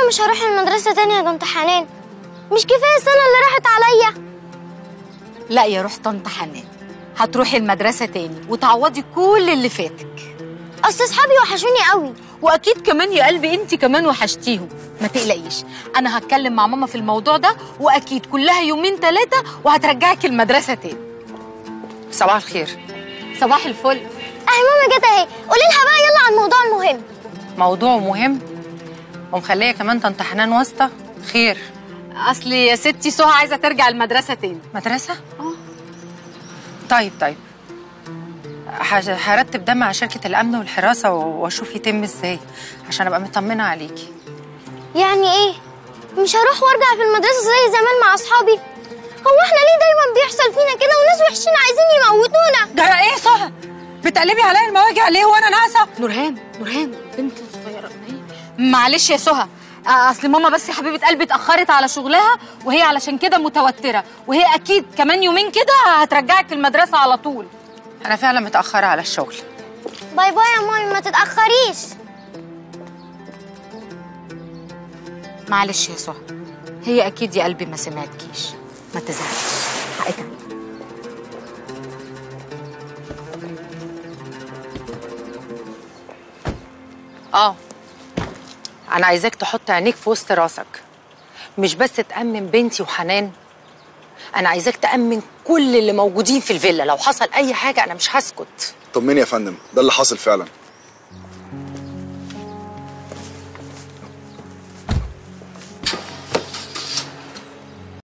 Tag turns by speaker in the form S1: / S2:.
S1: انا مش هروح المدرسه تاني يا طنط حنان مش كفايه السنه اللي راحت عليا
S2: لا يا روح طنط حنان هتروحي المدرسة تاني وتعوضي كل اللي فاتك
S1: اصل اصحابي وحشوني قوي
S2: واكيد كمان يا قلبي انت كمان وحشتيهم ما تقلقيش انا هتكلم مع ماما في الموضوع ده واكيد كلها يومين ثلاثة وهترجعك المدرسة تاني
S3: صباح الخير
S2: صباح الفل
S1: اهي ماما جت اهي قولي لها بقى يلا على الموضوع المهم
S3: موضوع مهم ومخليه كمان طنط حنان واسطه خير
S2: اصل يا ستي سهى عايزة ترجع المدرسة تاني
S3: مدرسه اه طيب طيب هش- هرتب ده مع شركه الامن والحراسه و- واشوف يتم ازاي عشان ابقى مطمنه عليكي
S1: يعني ايه مش هروح وارجع في المدرسه زي زمان مع اصحابي هو احنا ليه دايما بيحصل فينا كده وناس وحشين عايزين يموتونا
S3: ده ايه سهى بتقلبي عليا المواجع ليه وانا ناقصه
S2: نورهان نورهان بنت صغيرة معلش يا سهى آه، اصل ماما بس يا حبيبه قلبي اتاخرت على شغلها وهي علشان كده متوتره وهي اكيد كمان يومين كده هترجعك المدرسه على طول
S3: انا فعلا متاخره على الشغل
S1: باي باي يا مامي ما تتاخريش
S2: معلش يا سهى هي اكيد يا قلبي ما سمعتكيش ما تزعليش حقك عليك
S3: اه انا عايزاك تحط عينيك في وسط راسك مش بس تامن بنتي وحنان انا عايزاك تامن كل اللي موجودين في الفيلا لو حصل اي حاجه انا مش هسكت
S4: طمني يا فندم ده اللي حاصل فعلا